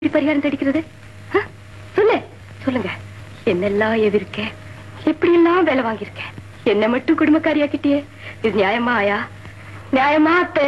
எப்படி பரிகாரம் தடிக்கிறது ஆ? சொல்லு சொல்லுங்க என்னெல்லாம் எதிர்க்கேன் எப்படி எல்லாம் வேலை வாங்கியிருக்கேன் என்ன மட்டும் குடும்பக்காரியாக்கிட்டியே இது நியாயமா ஆயா நியாயமா அத்தே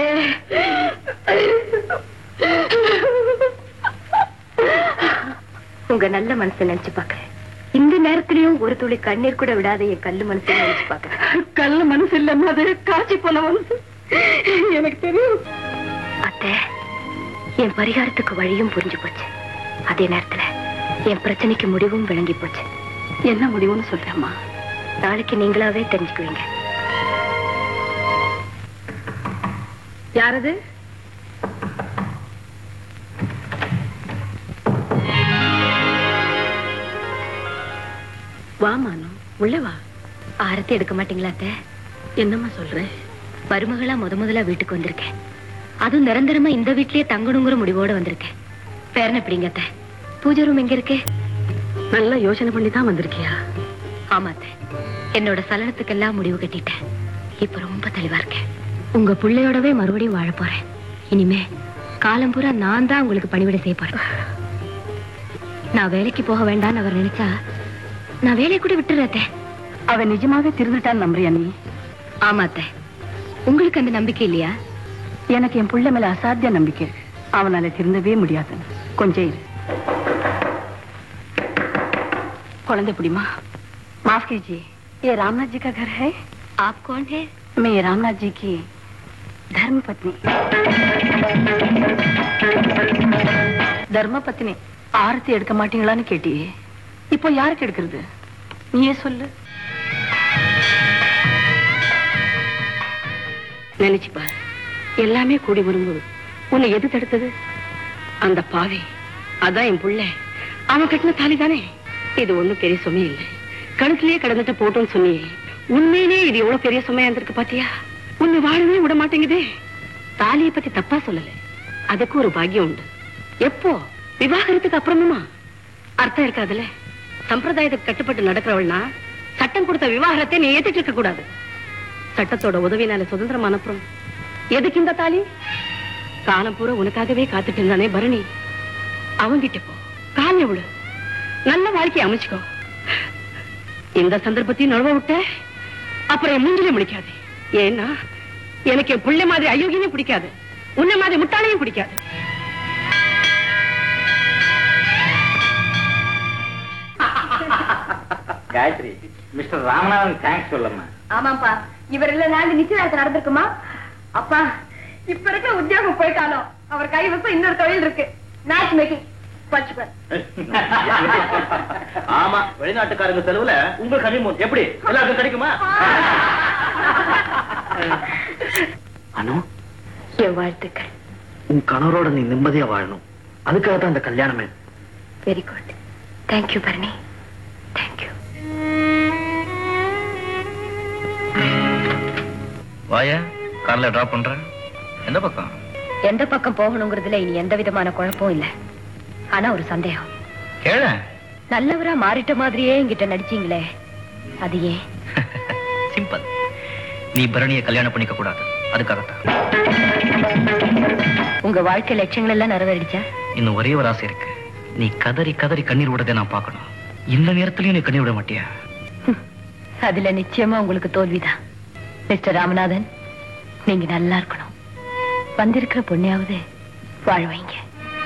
உங்க நல்ல மனசை நினைச்சு பாக்குறேன் இந்த நேரத்திலயும் ஒரு துளி கண்ணீர் கூட விடாத என் கல்லு மனசை நினைச்சு பாக்குறேன் கல்ல மனசு இல்லம்மா அது காய்ச்சி போன மனசு எனக்கு தெரியும் அத்தை என் பரிகாரத்துக்கு வழியும் புரிஞ்சு போச்சு அதே நேரத்துல என் பிரச்சனைக்கு முடிவும் விளங்கி போச்சு என்ன முடிவுன்னு சொல்றேம்மா நாளைக்கு நீங்களாவே தெரிஞ்சுக்குவீங்க யாரது வா மானு உள்ள வா ஆரத்தி எடுக்க மாட்டீங்களா அத்தை என்னம்மா சொல்ற மருமகளா முத முதலா வீட்டுக்கு வந்திருக்கேன் அதுவும் நிரந்தரமா இந்த வீட்லயே தங்கணுங்கிற முடிவோட வந்திருக்கேன் பேரன் எப்படிங்க அத்தை பூஜை ரூம் எங்க இருக்கு நல்லா யோசனை பண்ணி தான் வந்திருக்கியா ஆமா அத்தை என்னோட சலனத்துக்கெல்லாம் முடிவு கட்டிட்டேன் இப்ப ரொம்ப தெளிவா இருக்கேன் உங்க பிள்ளையோடவே மறுபடியும் வாழ போறேன் இனிமே காலம் பூரா நான் தான் உங்களுக்கு பணிவிடை செய்ய போறேன் நான் வேலைக்கு போக வேண்டாம்னு அவர் நினைச்சா நான் வேலையை கூட விட்டுறேன் அத்தை. அவன் நிஜமாவே திருந்துட்டான்னு நம்புறியா நீ ஆமா அத்தை உங்களுக்கு அந்த நம்பிக்கை இல்லையா எனக்கு என் புள்ள மேல அசாத்திய நம்பிக்கை இருக்கு அவனால திருந்தவே முடியாது கொஞ்சம் இரு குழந்தை பிடிமா माफ कीजिए ये रामनाथ जी का घर है आप कौन है मैं रामनाथ जी की धर्म पत्नी தர்ம பத்னி ஆரத்தி எடுக்க மாட்டீங்களான்னு கேட்டியே இப்போ யாருக்கு எடுக்கிறது நீயே சொல்லு நினைச்சு பாரு எல்லாமே கூடி வரும்போது உன்னை எது தடுத்தது அந்த பாவி அதான் என் புள்ள அவன் கட்டின தாலி தானே இது ஒண்ணும் பெரிய சுமை இல்லை கழுத்திலேயே கடந்துட்டு போட்டோம்னு சொன்னியே உண்மையிலேயே இது எவ்வளவு பெரிய சுமையா இருந்திருக்கு பாத்தியா உன்னை வாழவே விட மாட்டேங்குதே தாலியை பத்தி தப்பா சொல்லல அதுக்கு ஒரு பாக்கியம் உண்டு எப்போ விவாகரத்துக்கு அப்புறமுமா அர்த்தம் இருக்காதுல்ல சம்பிரதாயத்துக்கு கட்டுப்பட்டு நடக்கிறவள்னா சட்டம் கொடுத்த விவாகரத்தை நீ ஏத்துட்டு இருக்க கூடாது சட்டத்தோட உதவினால சுதந்திரம் அனுப்புறோம் எதுக்கு இந்த தாலி காலம் பூரா உனக்காகவே காத்துட்டு இருந்தானே பரணி அவங்கிட்ட போ கால விடு நல்ல வாழ்க்கையை அமைச்சுக்கோ இந்த சந்தர்ப்பத்தையும் நழுவ விட்ட அப்புறம் என் மூஞ்சிலே முடிக்காது ஏன்னா எனக்கு என் பிள்ளை மாதிரி அயோக்கியமே பிடிக்காது உன்னை மாதிரி முட்டாளையும் பிடிக்காது காயத்ரி மிஸ்டர் ராமநாதன் தேங்க்ஸ் சொல்லம்மா ஆமாப்பா இவர் இல்ல நாள் நிச்சயதார்த்தம் நடந்திருக்குமா அப்பா இப்ப இருக்க உத்தியோகம் போயிட்டாலும் அவர் கை வசம் இன்னொரு தொழில் இருக்கு மேட்ச் மேக்கிங் பச்சுப்பர் ஆமா வெளிநாட்டுக்காரங்க செலவுல உங்க கனிமூன் எப்படி எல்லாருக்கும் கிடைக்குமா அனு என் வாழ்த்துக்கள் உன் கணவரோட நீ நிம்மதியா வாழணும் அதுக்காக தான் இந்த கல்யாணமே very good thank you Bharani thank you வாயா கார்ல டிராப் பண்றேன் எந்த பக்கம் எந்த பக்கம் போகணுங்கிறதுல இனி எந்த விதமான குழப்பம் இல்ல ஆனா ஒரு சந்தேகம் கேள நல்லவரா மாறிட்ட மாதிரியே என்கிட்ட நடிச்சீங்களே அது ஏன் சிம்பிள் நீ பரணியை கல்யாணம் பண்ணிக்க கூடாது அதுக்காகத்தான் உங்க வாழ்க்கை லட்சியங்கள் எல்லாம் நிறைவேறிடுச்சா இன்னும் ஒரே ஒரு ஆசை இருக்கு நீ கதறி கதறி கண்ணீர் விடுறதை நான் பார்க்கணும் இந்த நேரத்திலயும் நீ கண்ணீர் விட மாட்டியா அதுல நிச்சயமா உங்களுக்கு தோல்விதான் மிஸ்டர் ராமநாதன் நீங்க நல்லா இருக்கணும் வந்திருக்கிற பொண்ணையாவது வாழ வைங்க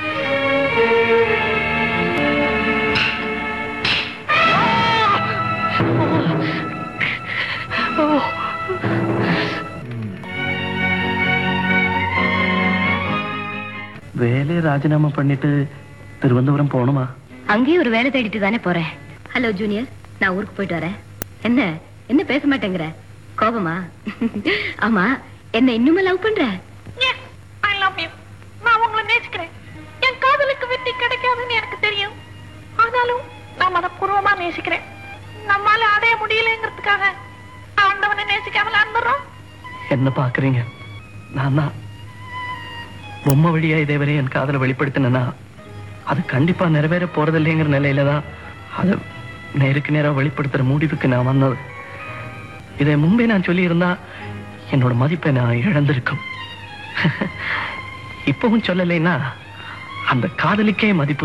வேலையை ராஜினாமா பண்ணிட்டு திருவனந்தபுரம் போகணுமா அங்கேயே ஒரு வேலை தேடிட்டு தானே போறேன் ஹலோ ஜூனியர் நான் ஊருக்கு போயிட்டு வரேன் என்ன என்ன பேச மாட்டேங்கிற கோபமா ஆமா என்ன இன்னுமே லவ் பண்ற ஐ லவ் யூ நான் உங்களை நேசிக்கிறேன் என் காதலுக்கு வெற்றி கிடைக்காதுன்னு எனக்கு தெரியும் ஆனாலும் நான் மனப்பூர்வமா நேசிக்கிறேன் நம்மால அடைய முடியலங்கிறதுக்காக ஆண்டவனை நேசிக்காமல அந்துடுறோம் என்ன பாக்குறீங்க நான் தான் பொம்மை வழியா இதேவரை என் காதலை வெளிப்படுத்தினா அது கண்டிப்பா நிறைவேற போறதில்லைங்கிற நிலையில தான் அதை நேருக்கு நேரா வெளிப்படுத்துற முடிவுக்கு நான் வந்தது இதை முன்பே நான் சொல்லி இருந்தா என்னோட மதிப்பை நான் இழந்திருக்கும் இப்பவும் சொல்லலைன்னா அந்த காதலுக்கே மதிப்பு